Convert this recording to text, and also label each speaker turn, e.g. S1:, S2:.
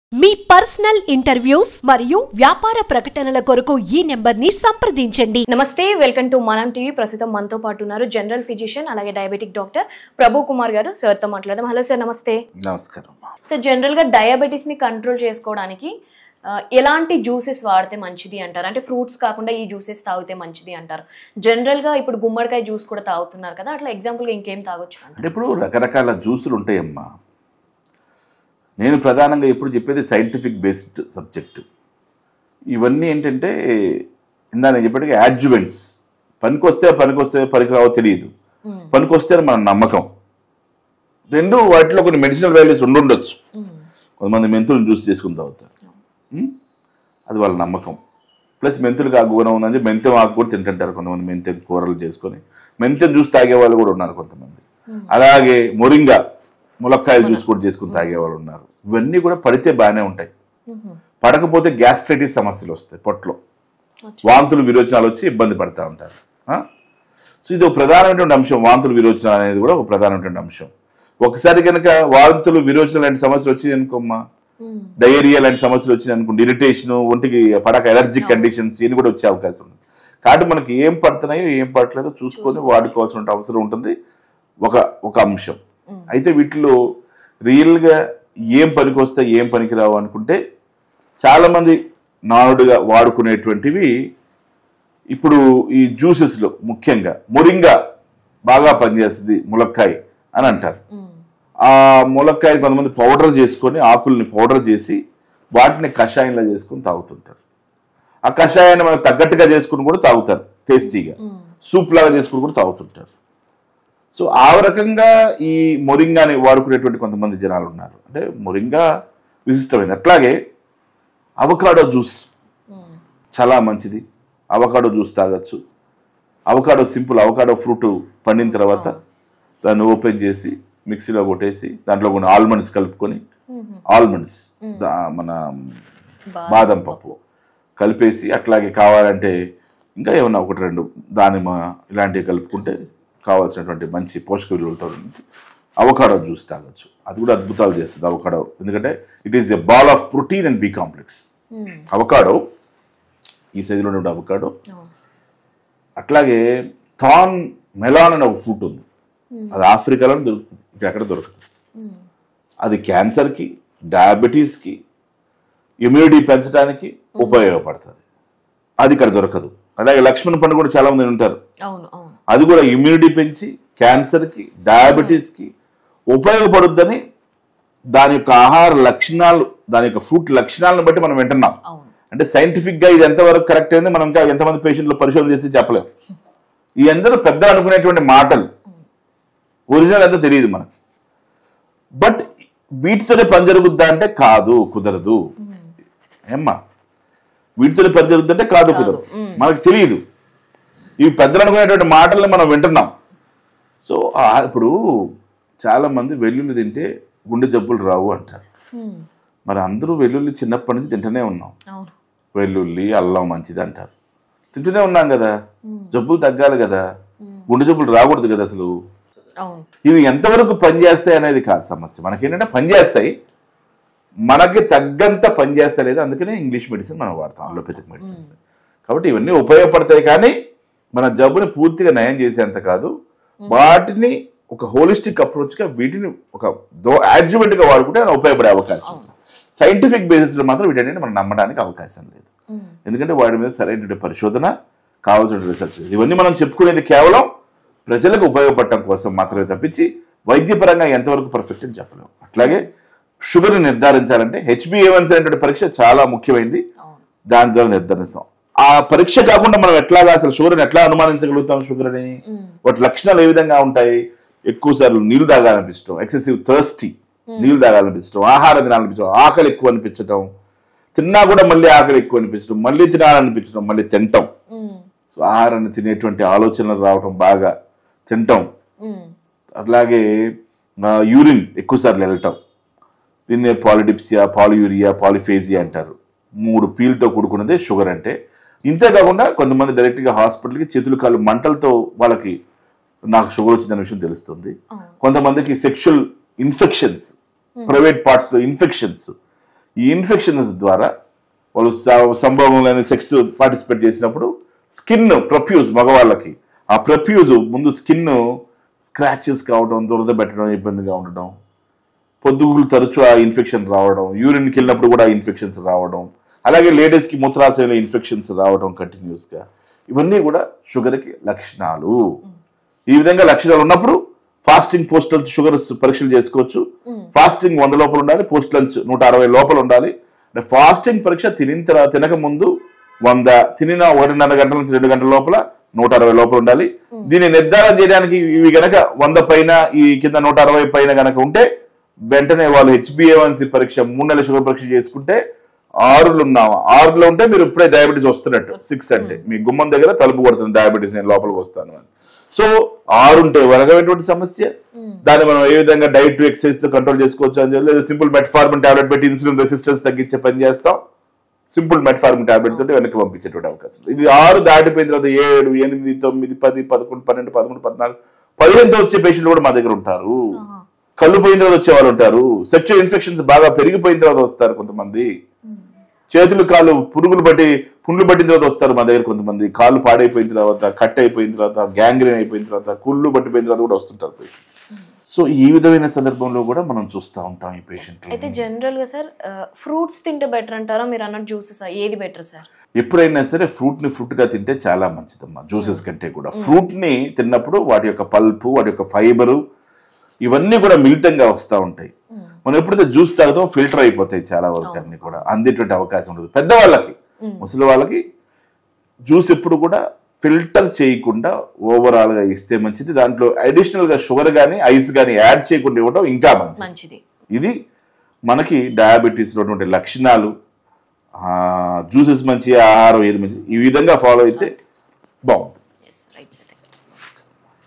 S1: మీ personal interviews మరియు వ్యాపార ప్రకటనల కొరకు ఈ నెంబర్ ని సంప్రదించండి
S2: నమస్తే వెల్కమ్ టు మనం టీవీ ప్రస్తుతం మనతో పాటు ఉన్నారు జనరల్ ఫిజిషియన్ అలాగే డయాబెటిక్ డాక్టర్ ప్రభు కుమార్ గారు సార్తో మాట్లాడదాం హలో సార్ నమస్తే
S3: నమస్కారం
S2: సార్ జనరల్ గా డయాబెటీస్ ని కంట్రోల్ చేసుకోవడానికి ఆ, ఎలాంటి జ్యూసెస్ వాడితే మంచిది అంటారు అంటే ఫ్రూట్స్ కాకుండా ఈ జ్యూసెస్ తాగితే మంచిది అంటారు జనరల్ గా ఇప్పుడు గుమ్మడికాయ జ్యూస్ కూడా తాగుతున్నారు కదా అట్లా ఎగ్జాంపుల్ గా ఇంకేం తాగొచ్చు అంటారు
S3: అంటే ఇప్పుడు రకరకాల జ్యూసులు ఉంటాయమ్మా నేను ప్రధానంగా ఇప్పుడు చెప్పేది సైంటిఫిక్ బేస్డ్ సబ్జెక్ట్ ఇవన్నీ ఏంటంటే ఇందా నేను చెప్పేటిగా యాడ్జువెంట్స్ పనికొస్తే పనికొస్తే పనికిరావో తెలియదు పనికొస్తే అని మన నమ్మకం రెండు వాటిలో కొన్ని మెడిసినల్ వాల్యూస్ ఉండుండొచ్చు కొంతమంది మెంతులు జ్యూస్ చేసుకుని తాగుతారు ఉం? అది వాళ్ళ నమ్మకం ప్లస్ మెంతులకు ఆ గుణం ఉందని చెప్పి మెంతెం ఆకు కూడా తింటుంటారు కొంతమంది మెంతెం కూరలు చేసుకొని మెంతెం జ్యూస్ తాగే వాళ్ళు కూడా ఉన్నారు కొంతమంది అలాగే మొరింగా ములక్కాయల జ్యూస్ కూడా చేసుకుని తాగేవాళ్ళు ఉన్నారు ఇవన్నీ కూడా పడితే బాగానే ఉంటాయి పడకపోతే గ్యాస్ట్రైటిస్ సమస్యలు వస్తాయి పొట్టలో వాంతులు విరోచనాలు వచ్చి ఇబ్బంది పడతా ఉంటారు ఆ? సో ఇది ఒక ప్రధానమైనటువంటి అంశం వాంతులు విరోచనాలు అనేది కూడా ఒక ప్రధానమైనటువంటి అంశం ఒకసారి కనుక వాంతులు విరోచనాలు లాంటి సమస్యలు వచ్చింది అనుకోమ్మా డయేరియా లాంటి సమస్యలు వచ్చినాయి అనుకోండి ఇరిటేషన్ ఒంటికి పడక ఎలర్జిక్ కండిషన్స్ ఇవి కూడా వచ్చే అవకాశం ఉంది కాబట్టి మనకి ఏం పడుతున్నాయో ఏం పడట్లేదో చూసుకొని వాడుకోవాల్సిన అవసరం ఉంటుంది ఒక ఒక అంశం అయితే వీటిలో రియల్గా ఏం పనికి వస్తాయి ఏం పనికి రావు అనుకుంటే చాలామంది నానుడుగా వాడుకునేటువంటివి ఇప్పుడు ఈ జ్యూసెస్లో ముఖ్యంగా మొరింగా బాగా పనిచేస్తుంది ములక్కాయ అని అంటారు ఆ ములక్కాయ కొంతమంది పౌడర్ చేసుకొని ఆకుల్ని పౌడర్ చేసి వాటిని కషాయంలో చేసుకొని తాగుతుంటారు ఆ కషాయాన్ని మనకు తగ్గట్టుగా చేసుకుని కూడా తాగుతారు టేస్టీగా సూప్ లాగా చేసుకుని కూడా తాగుతుంటారు సో ఆ రకంగా ఈ మొరింగాని వాడుకునేటువంటి కొంతమంది జనాలు ఉన్నారు అంటే మొరింగా విశిష్టమైనది అట్లాగే అవకాడో జ్యూస్ చాలా మంచిది అవకాడో జ్యూస్ తాగొచ్చు అవకాడో సింపుల్ అవకాడో ఫ్రూట్ పండిన తర్వాత దాన్ని ఓపెన్ చేసి మిక్సీలో కొట్టేసి దాంట్లో కొన్ని ఆల్మండ్స్ కలుపుకొని ఆల్మండ్స్ మన బాదం పప్పు కలిపేసి అట్లాగే కావాలంటే ఇంకా ఏమన్నా ఒకటి రెండు దానిమ్మ ఇలాంటివి కలుపుకుంటే కావాల్సినటువంటి మంచి పోషక విలువలతో అవకాడో జ్యూస్ తాగొచ్చు అది కూడా అద్భుతాలు చేస్తుంది అవకాడో ఎందుకంటే it is a ball of protein and B complex avocado ఈ సైజులో ఉండే అవకాడో అట్లాగే థాన్ మెలాన్ అనే ఒక ఫ్రూట్ ఉంది అది ఆఫ్రికాలో దొరుకుతుంది ఇక్కడ ఎక్కడ దొరకదు అది క్యాన్సర్కి డయాబెటీస్కి ఇమ్యూనిటీ పెంచడానికి ఉపయోగపడుతుంది అది ఇక్కడ దొరకదు అలాగే లక్ష్మణ్ పండు కూడా చాలా మంది ఉంటారు
S2: అవును అవును
S3: అది కూడా ఇమ్యూనిటీ పెంచి క్యాన్సర్కి డయాబెటీస్కి ఉపయోగపడుద్దని దాని యొక్క ఆహార లక్షణాలు దాని యొక్క ఫ్రూట్ లక్షణాలను బట్టి మనం వింటున్నాం
S2: అవును
S3: అంటే సైంటిఫిక్ గా ఇది ఎంతవరకు కరెక్ట్ అయింది మనం ఇంకా ఎంతమంది పేషెంట్లు పరిశోధన చేసి చెప్పలేం ఈ అందరూ పెద్దలు అనుకునేటువంటి మాటలు ఒరిజినల్ ఎంతో తెలియదు మనకి బట్ వీటితోనే పని జరుగుద్దా అంటే కాదు కుదరదు ఏమ్మా వీటితోనే పని జరుగుద్దంటే కాదు కుదరదు మనకు తెలియదు ఇవి పెద్దలు అనుకునేటువంటి మాటల్ని మనం వింటున్నాం సో ఆ- ఇప్పుడు చాలా మంది వెల్లుల్లి తింటే గుండె జబ్బులు రావు అంటారు మరి అందరూ వెల్లుల్లి చిన్నప్పటి నుంచి తింటూనే ఉన్నాం
S2: అవును
S3: వెల్లుల్లి అల్లం మంచిది అంటారు తింటూనే ఉన్నాం కదా జబ్బులు తగ్గాలి కదా గుండె జబ్బులు రాకూడదు కదా అసలు
S2: అవును
S3: ఇవి ఎంతవరకు పనిచేస్తాయి అనేది కాదు సమస్య మనకేంటంటే పనిచేస్తాయి మనకి తగ్గంత పనిచేస్తాయి లేదు అందుకనే ఇంగ్లీష్ మెడిసిన్ మనం వాడతాం అలోపతిక్ మెడిసిన్స్ కాబట్టి ఇవన్నీ ఉపయోగపడతాయి కానీ మన జబ్బుని పూర్తిగా నయం చేసేంత కాదు వాటిని ఒక హోలిస్టిక్ అప్రోచ్గా వీటిని ఒక దో adjuvant గా వాడుకుంటే అది ఉపయోగపడే అవకాశం ఉంది సైంటిఫిక్ బేసిస్లో మాత్రం వీటన్నిటిని మనం నమ్మడానికి అవకాశం లేదు ఎందుకంటే వాటి మీద సరైన పరిశోధన కావాల్సిన రీసెర్చ్ లేదు. ఇవన్నీ మనం చెప్పుకునేది కేవలం ప్రజలకు ఉపయోగపడటం కోసం మాత్రమే తప్పించి వైద్యపరంగా ఎంతవరకు పర్ఫెక్ట్ అని చెప్పలేము అట్లాగే షుగర్ని నిర్ధారించాలంటే హెచ్బిఏవన్స్ అనేటువంటి పరీక్ష చాలా ముఖ్యమైనది
S2: అవును
S3: దాని ద్వారా నిర్ధారిస్తాం ఆ పరీక్ష కాకుండా మనం ఎట్లాగా అసలు షుగర్ని ఎట్లా అనుమానించగలుగుతాం షుగర్ అని వాటి లక్షణాలు ఏ విధంగా ఉంటాయి ఎక్కువ సార్లు నీళ్లు తాగాలనిపించడం ఎక్సెసివ్ థర్స్టీ నీళ్లు తాగాలనిపించడం ఆహారం తినాలనిపించడం ఆకలి ఎక్కువ అనిపించడం తిన్నా కూడా మళ్ళీ ఆకలి ఎక్కువ అనిపించడం మళ్ళీ తినాలనిపించడం మళ్ళీ తింటాం సో ఆహారాన్ని తినేటువంటి ఆలోచనలు రావటం బాగా తింటాం అట్లాగే యూరిన్ ఎక్కువసార్లు వెళ్ళటం దీన్నే పాలిడిప్సియా పాలియూరియా పాలిఫేజియా అంటారు మూడు పీల్తో కూడుకున్నదే షుగర్ అంటే ఇంతే కాకుండా కొంతమంది డైరెక్ట్గా హాస్పిటల్కి చేతులు కాళ్ళు మంటలతో వాళ్ళకి నాకు షుగర్ వచ్చిందనే విషయం తెలుస్తుంది కొంతమందికి సెక్షువల్ ఇన్ఫెక్షన్స్ ప్రైవేట్ పార్ట్స్లో ఇన్ఫెక్షన్స్ ఈ ఇన్ఫెక్షన్స్ ద్వారా వాళ్ళు స- సంభవంలోని సెక్స్ పార్టిసిపేట్ చేసినప్పుడు స్కిన్ ప్రొఫ్యూజ్ మగవాళ్ళకి ఆ ప్రొఫ్యూజ్ ముందు స్కిన్ స్క్రాచెస్ కావడం దురద పెట్టడం ఇబ్బందిగా ఉండడం పొద్దుగులు తరచు ఆ ఇన్ఫెక్షన్ రావడం యూరిన్కి వెళ్ళినప్పుడు కూడా ఆ ఇన్ఫెక్షన్స్ రావడం అలాగే లేడీస్కి మూత్రాశయంలో ఇన్ఫెక్షన్స్ రావడం కంటిన్యూస్గా ఇవన్నీ కూడా షుగర్కి లక్షణాలు ఈ విధంగా లక్షణాలు ఉన్నప్పుడు ఫాస్టింగ్ పోస్ట్ లంచ్ షుగర్ పరీక్షలు చేసుకోవచ్చు ఫాస్టింగ్ వంద లోపల ఉండాలి పోస్ట్ లంచ్ నూట అరవై లోపల ఉండాలి అంటే ఫాస్టింగ్ పరీక్ష తినిన తర్వాత తినక ముందు వంద తినిన ఒకటిన్నర గంటల నుంచి రెండు గంటల లోపల నూట అరవై లోపల ఉండాలి దీన్ని నిర్ధారణ చేయడానికి ఇవి గనక వంద పైన ఈ కింద నూట అరవై పైన గనక ఉంటే వెంటనే వాళ్ళు హెచ్బిఏవన్సీ పరీక్ష మూడు నెలల షుగర్ పరీక్ష చేసుకుంటే ఆరులు ఉన్నావా ఆరులో ఉంటే మీరు ఇప్పుడే డయాబెటీస్ వస్తున్నట్టు సిక్స్ అంటే మీ గుమ్మం దగ్గర తలుపు కొడుతుంది డయాబెటీస్ నేను లోపలికి వస్తాను అని సో ఆరు ఉంటే వరగమైనటువంటి సమస్య దాన్ని మనం ఏ విధంగా డైట్ ఎక్సర్సైజ్ తో కంట్రోల్ చేసుకోవచ్చు అని చెప్పి లేదా సింపుల్ మెట్ఫార్మిన్ టాబ్లెట్ పెట్టి ఇన్సులిన్ రెసిస్టెన్స్ తగ్గించే పని చేస్తాం సింపుల్ మెట్ఫార్మిన్ టాబ్లెట్ తోటి వెనక్కి పంపించేటువంటి అవకాశం ఉంది. ఇది ఆరు దాటిపోయిన తర్వాత ఏడు ఎనిమిది తొమ్మిది పది పదకొండు పన్నెండు పదమూడు పద్నాలుగు పదిహేనుతో వచ్చే పేషెంట్లు కూడా మా దగ్గర ఉంటారు కళ్ళు పోయిన తర్వాత వచ్చే వాళ్ళు ఉంటారు సెక్చువల్ ఇన్ఫెక్షన్స్ బాగా పెరిగిపోయిన తర్వాత వస్తారు కొంతమంది చేతులు కాళ్ళు పురుగులు బట్టి పుండ్లు పట్టిన తర్వాత వస్తారు మా దగ్గర కొంతమంది కాళ్ళు పాడైపోయిన తర్వాత కట్ అయిపోయిన తర్వాత గ్యాంగ్రీన్ అయిపోయిన తర్వాత కుళ్ళు పట్టిపోయిన తర్వాత కూడా వస్తుంటారు పేషెంట్ సో ఈ విధమైన సందర్భంలో కూడా మనం చూస్తూ ఉంటాం ఈ పేషెంట్
S2: అయితే జనరల్ గా సార్ ఫ్రూట్స్ తింటే బెటర్ అంటారా మీరు అన్నట్టు జ్యూసెస్ ఏది బెటర్ సార్
S3: ఎప్పుడైనా సరే ఫ్రూట్ ని ఫ్రూట్ గా తింటే చాలా మంచిదమ్మా జ్యూసెస్ కంటే కూడా ఫ్రూట్ ని తిన్నప్పుడు వాటి యొక్క పల్పు వాటి యొక్క ఫైబరు ఇవన్నీ కూడా మిళితంగా వస్తూ ఉంటాయి మనం ఎప్పుడైతే జ్యూస్ తాగుతాం ఫిల్టర్ అయిపోతాయి చాలా వరకు అన్ని కూడా అందేటువంటి అవకాశం ఉండదు పెద్దవాళ్ళకి ముసలి వాళ్ళకి జ్యూస్ ఎప్పుడు కూడా ఫిల్టర్ చేయకుండా ఓవరాల్ గా ఇస్తే మంచిది దాంట్లో అడిషనల్ గా షుగర్ కానీ ఐస్ కానీ యాడ్ చేయకుండా ఇవ్వడం ఇంకా మంచిది
S2: మంచిది
S3: ఇది మనకి డయాబెటీస్ లో ఉన్నటువంటి లక్షణాలు జ్యూసెస్ మంచి ఆహారం ఏది మంచి ఈ విధంగా ఫాలో అయితే బాగుంటుంది
S2: ఎస్ రైట్ సార్